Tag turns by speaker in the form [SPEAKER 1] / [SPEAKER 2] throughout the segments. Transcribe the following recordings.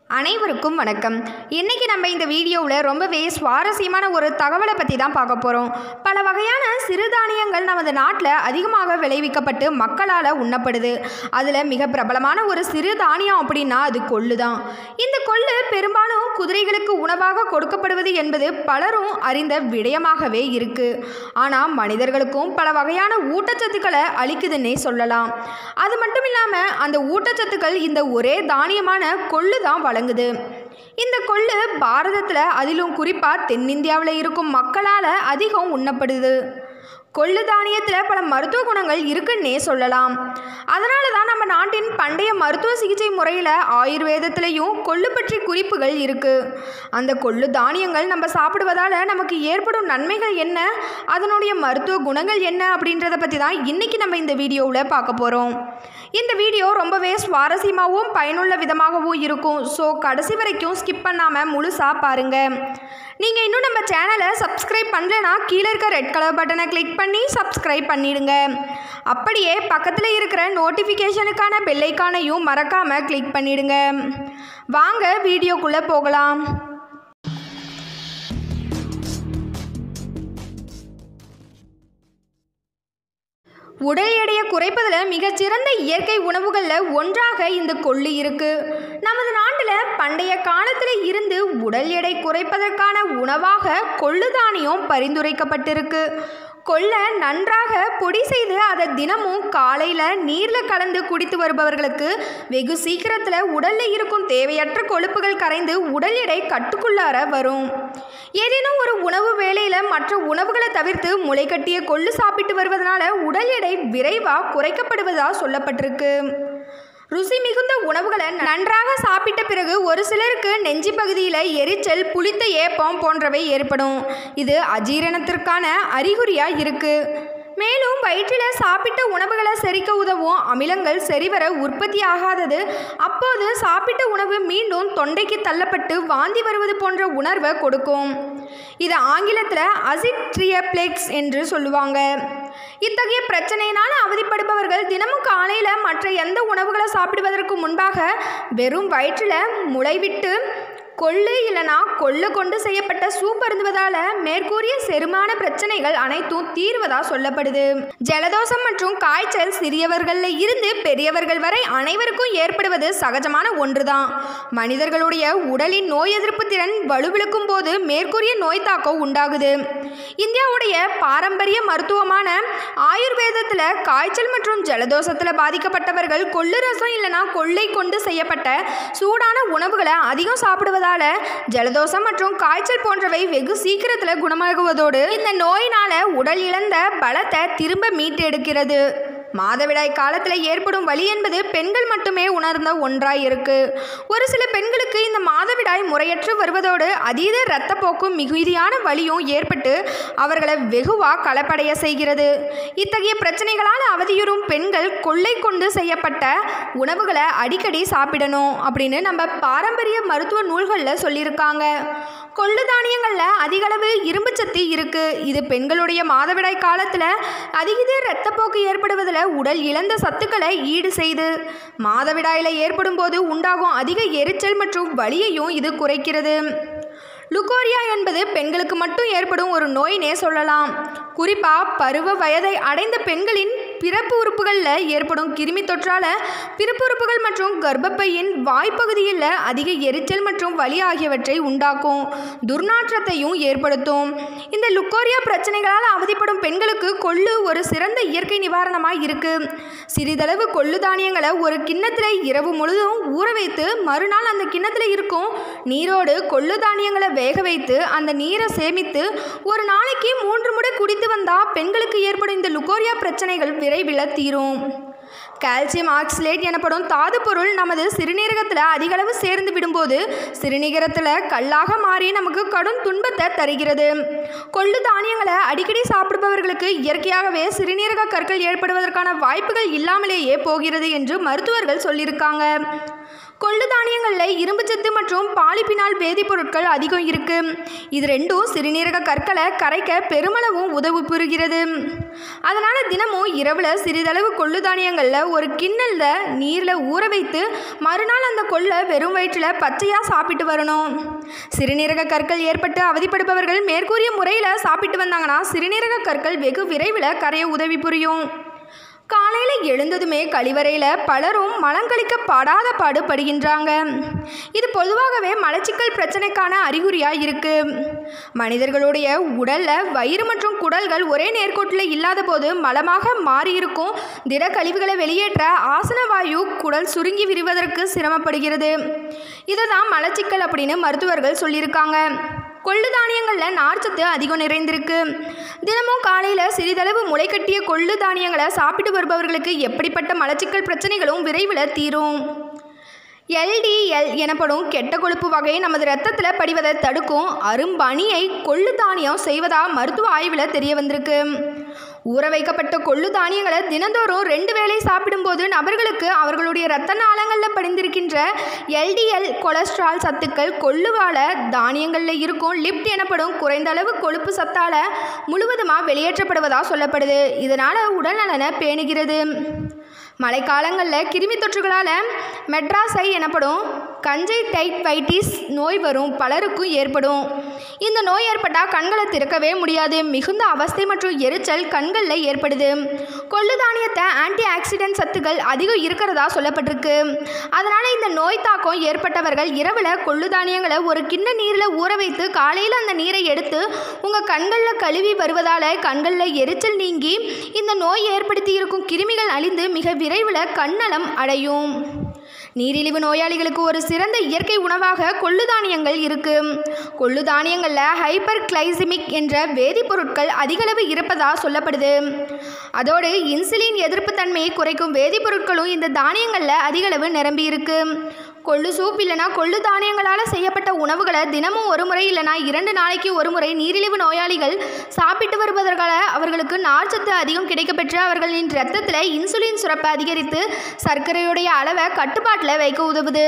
[SPEAKER 1] அனைவருக்கும் வணக்கம் இன்னைக்கு நம்ம இந்த வீடியோவில் ரொம்பவே சுவாரஸ்யமான ஒரு தகவலை பற்றி தான் பார்க்க போகிறோம் பல வகையான சிறுதானியங்கள் நமது நாட்டில் அதிகமாக விளைவிக்கப்பட்டு மக்களால் உண்ணப்படுது அதில் மிக பிரபலமான ஒரு சிறுதானியம் அப்படின்னா அது கொள்ளு தான் இந்த கொள்ளு பெரும்பாலும் குதிரைகளுக்கு உணவாக கொடுக்கப்படுவது என்பது பலரும் அறிந்த விடயமாகவே இருக்கு ஆனால் மனிதர்களுக்கும் பல வகையான ஊட்டச்சத்துக்களை அளிக்குதுன்னே சொல்லலாம் அது மட்டும் இல்லாமல் அந்த ஊட்டச்சத்துக்கள் இந்த ஒரே தானியமான கொள்ளு தான் வழங்குது இந்த கொள்ளு பாரதத்தில் அதிலும் குறிப்பாக தென்னிந்தியாவில் இருக்கும் மக்களால் அதிகம் உண்ணப்படுது கொள்ளு தானியத்தில் பல மருத்துவ குணங்கள் இருக்குன்னே சொல்லலாம் அதனால தான் நம்ம நாட்டின் பண்டைய மருத்துவ சிகிச்சை முறையில் ஆயுர்வேதத்திலையும் கொள்ளு பற்றி குறிப்புகள் இருக்குது அந்த கொள்ளு தானியங்கள் நம்ம சாப்பிடுவதால் நமக்கு ஏற்படும் நன்மைகள் என்ன அதனுடைய மருத்துவ குணங்கள் என்ன அப்படின்றத பற்றி தான் இன்றைக்கி நம்ம இந்த வீடியோவில் பார்க்க போகிறோம் இந்த வீடியோ ரொம்பவே சுவாரஸ்யமாகவும் பயனுள்ள விதமாகவும் இருக்கும் ஸோ கடைசி வரைக்கும் ஸ்கிப் பண்ணாமல் முழுசாக பாருங்கள் நீங்கள் இன்னும் நம்ம சேனலை சப்ஸ்கிரைப் பண்ணலைன்னா கீழே இருக்க ரெட் கலர் பட்டனை கிளிக் பண்ணி சப்ஸ்கிரைப் பண்ணிடுங்க அப்படியே பக்கத்தில் இருக்கிற நோட்டிஃபிகேஷனுக்கான பெல்லைக்கானையும் மறக்காமல் கிளிக் பண்ணிடுங்க வாங்க வீடியோக்குள்ளே போகலாம் உடல் எடையை குறைப்பதில் மிகச்சிறந்த இயற்கை உணவுகளில் ஒன்றாக இந்த கொள்ளு இருக்கு நமது நாட்டில் பண்டைய காலத்தில் இருந்து உடல் எடை குறைப்பதற்கான உணவாக கொள்ளு தானியம் பரிந்துரைக்கப்பட்டிருக்கு கொள்ளை நன்றாக பொடி செய்து அதை தினமும் காலையில் நீரில் கலந்து குடித்து வருபவர்களுக்கு வெகு சீக்கிரத்தில் உடலில் இருக்கும் தேவையற்ற கொழுப்புகள் கரைந்து உடல் எடை கட்டுக்குள்ளார வரும் ஏதேனும் ஒரு உணவு வேளையில் மற்ற உணவுகளை தவிர்த்து முளைக்கட்டிய கொள்ளு சாப்பிட்டு வருவதனால உடல் எடை விரைவாக குறைக்கப்படுவதாக சொல்லப்பட்டிருக்கு ருசி மிகுந்த உணவுகளை நன்றாக சாப்பிட்ட பிறகு ஒரு சிலருக்கு நெஞ்சு பகுதியில் எரிச்சல் புளித்த ஏப்பம் போன்றவை ஏற்படும் இது அஜீரணத்திற்கான அறிகுறியாக இருக்குது மேலும் வயிற்றில் சாப்பிட்ட உணவுகளை செரிக்க உதவும் அமிலங்கள் சரிவர உற்பத்தி ஆகாதது அப்போது சாப்பிட்ட உணவு மீண்டும் தொண்டைக்கு தள்ளப்பட்டு வாந்தி வருவது போன்ற உணர்வை கொடுக்கும் இது ஆங்கிலத்தில் அசிட்ரியாப்ளெக்ஸ் என்று சொல்லுவாங்க இத்தகைய பிரச்சனையினால் அவதிப்படுபவர்கள் தினமும் காலையில் மற்ற எந்த உணவுகளை சாப்பிடுவதற்கு முன்பாக வெறும் வயிற்றில் முளைவிட்டு கொள்ளு இல்லைனா கொள்ளு கொண்டு செய்யப்பட்ட சூப் அருந்துவதால் மேற்கூறிய செரிமான பிரச்சனைகள் அனைத்தும் தீர்வதா சொல்லப்படுது ஜலதோஷம் மற்றும் காய்ச்சல் சிறியவர்களில் இருந்து பெரியவர்கள் வரை அனைவருக்கும் ஏற்படுவது சகஜமான ஒன்றுதான் மனிதர்களுடைய உடலின் நோய் எதிர்ப்பு திறன் வலுவிழுக்கும் போது மேற்கூறிய நோய் தாக்கம் உண்டாகுது இந்தியாவுடைய பாரம்பரிய மருத்துவமான ஆயுர்வேதத்தில் காய்ச்சல் மற்றும் ஜலதோஷத்தில் பாதிக்கப்பட்டவர்கள் கொள்ளு ரசம் இல்லைனா கொள்ளை கொண்டு செய்யப்பட்ட சூடான உணவுகளை அதிகம் சாப்பிடுவதால் ஜலதோஷம் மற்றும் காய்ச்சல் போன்றவை வெகு சீக்கிரத்தில் குணமாகுவதோடு இந்த நோயினால் உடல் இழந்த பலத்தை திரும்ப மீட்டெடுக்கிறது மாதவிடாய் காலத்தில் ஏற்படும் வலி என்பது பெண்கள் மட்டுமே உணர்ந்த ஒன்றாய் இருக்கு ஒரு சில பெண்களுக்கு இந்த மாதவிடாய் முறையற்று வருவதோடு அதீத இரத்தப்போக்கும் மிகுதியான வலியும் ஏற்பட்டு அவர்களை வெகுவா களப்படைய செய்கிறது இத்தகைய பிரச்சனைகளால் அவதியுறும் பெண்கள் கொள்ளை கொண்டு செய்யப்பட்ட உணவுகளை அடிக்கடி சாப்பிடணும் அப்படின்னு நம்ம பாரம்பரிய மருத்துவ நூல்களில் சொல்லியிருக்காங்க கொள்ளு தானியங்களில் அதிகளவு இரும்புச்சத்து இருக்குது இது பெண்களுடைய மாதவிடாய் காலத்தில் அதிக இரத்தப்போக்கு ஏற்படுவதில் உடல் இழந்த சத்துக்களை ஈடு செய்து மாதவிடாயில் ஏற்படும் போது உண்டாகும் அதிக எரிச்சல் மற்றும் வலியையும் இது குறைக்கிறது லுகோரியா என்பது பெண்களுக்கு மட்டும் ஏற்படும் ஒரு நோயினே சொல்லலாம் குறிப்பாக பருவ வயதை அடைந்த பெண்களின் பிறப்பு உறுப்புகளில் ஏற்படும் கிருமி தொற்றால் பிறப்பு உறுப்புகள் மற்றும் கர்ப்பப்பையின் வாய்ப்பகுதியில் அதிக எரிச்சல் மற்றும் வலி ஆகியவற்றை உண்டாக்கும் துர்நாற்றத்தையும் ஏற்படுத்தும் இந்த லுக்கோரியா பிரச்சனைகளால் அவதிப்படும் பெண்களுக்கு கொள்ளு ஒரு சிறந்த இயற்கை நிவாரணமாக இருக்கு சிறிதளவு கொள்ளு தானியங்களை ஒரு கிண்ணத்தில் இரவு முழுதும் ஊற வைத்து மறுநாள் அந்த கிண்ணத்தில் இருக்கும் நீரோடு கொள்ளு தானியங்களை வேக வைத்து அந்த நீரை சேமித்து ஒரு நாளைக்கு மூன்று முறை குடித்து வந்தால் பெண்களுக்கு ஏற்படும் இந்த லுக்கோரியா பிரச்சனைகள் விரைவில் தீரும் கால்சியம் ஆக்சிலேட் எனப்படும் தாது பொருள் நமது சிறுநீரகத்தில் அதிகளவு சேர்ந்து விடும்போது சிறுநீரகத்தில் கல்லாக மாறி நமக்கு கடும் துன்பத்தை தருகிறது கொள்ளு தானியங்களை அடிக்கடி சாப்பிடுபவர்களுக்கு இயற்கையாகவே சிறுநீரக கற்கள் ஏற்படுவதற்கான வாய்ப்புகள் இல்லாமலேயே போகிறது என்று மருத்துவர்கள் சொல்லியிருக்காங்க கொள்ளு தானியங்களில் இரும்புச்சத்து மற்றும் பாலிபினால் வேதிப்பொருட்கள் அதிகம் இருக்கு இது ரெண்டும் சிறுநீரக கற்களை கரைக்க பெருமளவும் உதவி புரிகிறது அதனால் தினமும் இரவில் சிறிதளவு கொள்ளு தானியங்களில் ஒரு கிண்ணலில் நீரில் ஊற வைத்து மறுநாள் அந்த கொள்ளை வெறும் வயிற்றில் பச்சையாக சாப்பிட்டு வரணும் சிறுநீரக கற்கள் ஏற்பட்டு அவதிப்படுபவர்கள் மேற்கூறிய முறையில் சாப்பிட்டு வந்தாங்கன்னா சிறுநீரக கற்கள் வெகு விரைவில் கரைய உதவி புரியும் காலையில் எழுந்ததுமே கழிவறையில் பலரும் மலங்கழிக்க படாத பாடுபடுகின்றாங்க இது பொதுவாகவே மலச்சிக்கல் பிரச்சனைக்கான அறிகுறியாக இருக்கு மனிதர்களுடைய உடலில் வயிறு மற்றும் குடல்கள் ஒரே நேர்கோட்டில் இல்லாத போது மலமாக மாறியிருக்கும் திட கழிவுகளை வெளியேற்ற ஆசன வாயு குடல் சுருங்கி விரிவதற்கு சிரமப்படுகிறது இதை தான் மலச்சிக்கல் அப்படின்னு மருத்துவர்கள் சொல்லியிருக்காங்க கொள்ளு தானியங்களில் நார்ச்சத்து அதிகம் நிறைந்திருக்கு தினமும் காலையில் சிறிதளவு முளைக்கட்டிய கொள்ளு தானியங்களை சாப்பிட்டு வருபவர்களுக்கு எப்படிப்பட்ட மலச்சிக்கல் பிரச்சனைகளும் விரைவில் தீரும் எல்டிஎல் எனப்படும் கெட்ட கொழுப்பு வகை நமது இரத்தத்தில் படிவதை தடுக்கும் அரும்பணியை கொள்ளு தானியம் செய்வதா மருத்துவ ஆய்வில் தெரிய வந்திருக்கு ஊற வைக்கப்பட்ட கொள்ளு தானியங்களை தினந்தோறும் ரெண்டு வேளை சாப்பிடும்போது நபர்களுக்கு அவர்களுடைய இரத்த நாளங்களில் படிந்திருக்கின்ற எல்டிஎல் கொலஸ்ட்ரால் சத்துக்கள் கொள்ளுவால தானியங்களில் இருக்கும் லிப்ட் எனப்படும் குறைந்த அளவு கொழுப்பு சத்தால் முழுவதுமாக வெளியேற்றப்படுவதாக சொல்லப்படுது இதனால் உடல்நலனை பேணுகிறது மழைக்காலங்களில் கிருமி தொற்றுகளால் மெட்ராசை எனப்படும் கஞ்சை டைட் வைட்டிஸ் நோய் வரும் பலருக்கும் ஏற்படும் இந்த நோய் ஏற்பட்டால் கண்களை திறக்கவே முடியாது மிகுந்த அவஸ்தை மற்றும் எரிச்சல் கண்களில் ஏற்படுது கொள்ளு தானியத்தை ஆன்டி ஆக்சிடென்ட் சத்துக்கள் அதிகம் இருக்கிறதா சொல்லப்பட்டிருக்கு அதனால் இந்த நோய் தாக்கம் ஏற்பட்டவர்கள் இரவில் கொள்ளு தானியங்களை ஒரு கிண்ண நீரில் ஊற வைத்து காலையில் அந்த நீரை எடுத்து உங்கள் கண்களில் கழுவி வருவதால் கண்களில் எரிச்சல் நீங்கி இந்த நோய் ஏற்படுத்தி இருக்கும் கிருமிகள் அழிந்து மிக விரைவில் கண்ணலம் அடையும் நீரிழிவு நோயாளிகளுக்கு ஒரு சிறந்த இயற்கை உணவாக கொள்ளு தானியங்கள் இருக்கு கொள்ளு தானியங்களில் ஹைப்பர் கிளைசிமிக் என்ற வேதிப்பொருட்கள் அதிகளவு இருப்பதா சொல்லப்படுது அதோடு இன்சுலின் எதிர்ப்பு தன்மையை குறைக்கும் வேதிப்பொருட்களும் இந்த தானியங்களில் அதிகளவு நிரம்பி இருக்கு கொள்ளு சூப் இல்லைனா கொள்ளு தானியங்களால் செய்யப்பட்ட உணவுகளை தினமும் ஒரு முறை இல்லைனா இரண்டு நாளைக்கு ஒரு முறை நீரிழிவு நோயாளிகள் சாப்பிட்டு வருவதற்கால அவர்களுக்கு நார்ச்சத்து அதிகம் கிடைக்கப்பெற்று அவர்களின் இரத்தத்தில் இன்சுலின் சுரப்பை அதிகரித்து சர்க்கரையுடைய அளவை கட்டுப்பாட்டில் வைக்க உதவுது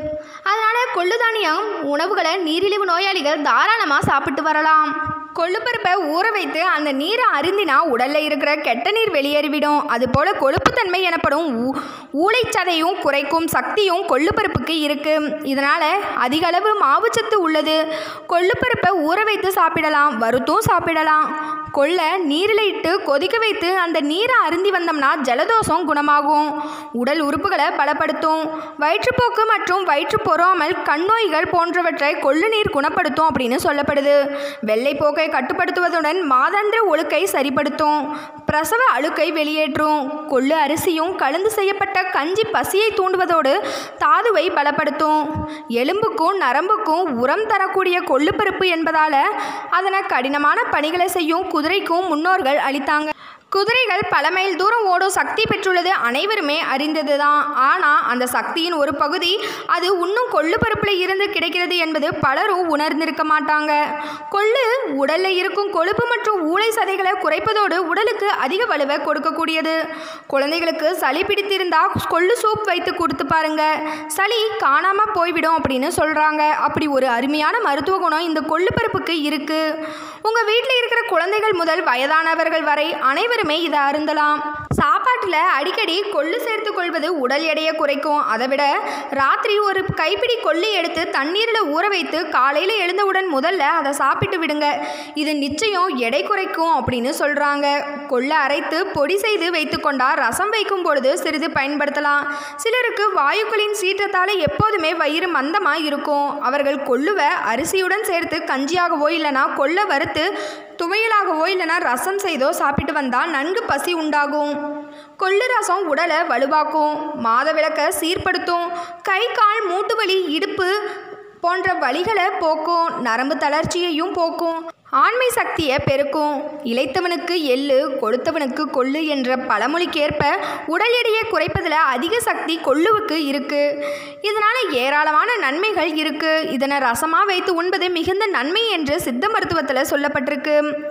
[SPEAKER 1] அதனால் கொள்ளு தானியம் உணவுகளை நீரிழிவு நோயாளிகள் தாராளமாக சாப்பிட்டு வரலாம் கொழுப்பருப்பை ஊற வைத்து அந்த நீரை அருந்தினா உடலில் இருக்கிற கெட்ட நீர் வெளியேறிவிடும் அதுபோல் கொழுப்புத்தன்மை எனப்படும் ஊ ஊளைச்சதையும் குறைக்கும் சக்தியும் கொள்ளுப்பருப்புக்கு இருக்கு இதனால் அதிக அளவு மாவுச்சத்து உள்ளது கொள்ளுப்பருப்பை ஊற வைத்து சாப்பிடலாம் வறுத்தும் சாப்பிடலாம் கொள்ளை நீரில் இட்டு கொதிக்க வைத்து அந்த நீரை அருந்தி வந்தோம்னா ஜலதோஷம் குணமாகும் உடல் உறுப்புகளை பலப்படுத்தும் வயிற்றுப்போக்கு மற்றும் வயிற்று பொறாமல் கண்ணோய்கள் போன்றவற்றை கொள்ளு நீர் குணப்படுத்தும் அப்படின்னு சொல்லப்படுது வெள்ளைப்போக்கை கட்டுப்படுத்துவதுடன் மாதாந்திர ஒழுக்கை சரிப்படுத்தும் பிரசவ அழுக்கை வெளியேற்றும் கொள்ளு அரிசியும் கலந்து செய்யப்பட்ட கஞ்சி பசியை தூண்டுவதோடு தாதுவை பலப்படுத்தும் எலும்புக்கும் நரம்புக்கும் உரம் தரக்கூடிய கொள்ளுப்பருப்பு என்பதால் அதனை கடினமான பணிகளை செய்யும் குதிரைக்கும் முன்னோர்கள் அளித்தாங்க குதிரைகள் பல மைல் தூரம் ஓடும் சக்தி பெற்றுள்ளது அனைவருமே அறிந்தது தான் ஆனால் அந்த சக்தியின் ஒரு பகுதி அது உண்ணும் கொள்ளு பருப்பில் இருந்து கிடைக்கிறது என்பது பலரும் உணர்ந்திருக்க மாட்டாங்க கொள்ளு உடலில் இருக்கும் கொழுப்பு மற்றும் ஊளை சதைகளை குறைப்பதோடு உடலுக்கு அதிக வலுவை கொடுக்கக்கூடியது குழந்தைகளுக்கு சளி பிடித்திருந்தா கொள்ளு சூப் வைத்து கொடுத்து பாருங்க சளி காணாமல் போய்விடும் அப்படின்னு சொல்கிறாங்க அப்படி ஒரு அருமையான மருத்துவ குணம் இந்த கொள்ளு பருப்புக்கு இருக்குது உங்கள் வீட்டில் இருக்கிற குழந்தைகள் முதல் வயதானவர்கள் வரை அனைவருமே இதை அருந்தலாம் சாப்பாட்டில் அடிக்கடி கொள்ளு சேர்த்து கொள்வது உடல் எடையை குறைக்கும் அதை விட ராத்திரி ஒரு கைப்பிடி கொள்ளு எடுத்து தண்ணீரில் ஊற வைத்து காலையில் எழுந்தவுடன் முதல்ல அதை சாப்பிட்டு விடுங்க இது நிச்சயம் எடை குறைக்கும் அப்படின்னு சொல்கிறாங்க கொள்ளை அரைத்து பொடி செய்து வைத்துக்கொண்டா ரசம் வைக்கும் பொழுது சிறிது பயன்படுத்தலாம் சிலருக்கு வாயுக்களின் சீற்றத்தால் எப்போதுமே வயிறு மந்தமாக இருக்கும் அவர்கள் கொள்ளுவை அரிசியுடன் சேர்த்து கஞ்சியாகவோ இல்லைனா கொள்ளை வறுத்து துவையலாகவோ இல்லைனா ரசம் செய்தோ சாப்பிட்டு வந்தால் நன்கு பசி உண்டாகும் கொள்ளு ரசம் உடலை வலுவாக்கும் மாதவிளக்கை சீர்படுத்தும் கை கால் மூட்டு வலி இடுப்பு போன்ற வலிகளை போக்கும் நரம்பு தளர்ச்சியையும் போக்கும் ஆண்மை சக்தியை பெருக்கும் இளைத்தவனுக்கு எள்ளு கொடுத்தவனுக்கு கொள்ளு என்ற பழமொழிக்கேற்ப உடல் எடையை குறைப்பதில் அதிக சக்தி கொள்ளுவுக்கு இருக்கு இதனால் ஏராளமான நன்மைகள் இருக்கு இதனை ரசமாக வைத்து உண்பது மிகுந்த நன்மை என்று சித்த மருத்துவத்தில் சொல்லப்பட்டிருக்கு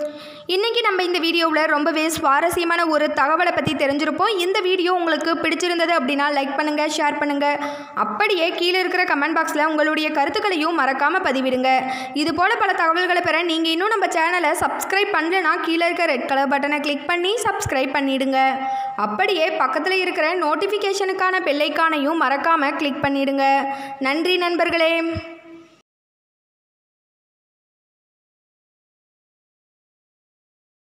[SPEAKER 1] இன்றைக்கி நம்ம இந்த வீடியோவில் ரொம்பவே சுவாரஸ்யமான ஒரு தகவலை பற்றி தெரிஞ்சிருப்போம் இந்த வீடியோ உங்களுக்கு பிடிச்சிருந்தது அப்படின்னா லைக் பண்ணுங்கள் ஷேர் பண்ணுங்கள் அப்படியே கீழே இருக்கிற கமெண்ட் பாக்ஸில் உங்களுடைய கருத்துக்களையும் மறக்காமல் பதிவிடுங்க இது போல் பல தகவல்களை பெற நீங்கள் இன்னும் நம்ம சேனலை சப்ஸ்கிரைப் பண்ணலனா கீழே இருக்க ரெட் கலர் பட்டனை கிளிக் பண்ணி சப்ஸ்கிரைப் பண்ணிடுங்க அப்படியே பக்கத்தில் இருக்கிற நோட்டிஃபிகேஷனுக்கான பெல்லைக்கானையும் மறக்காமல் கிளிக் பண்ணிடுங்க நன்றி நண்பர்களே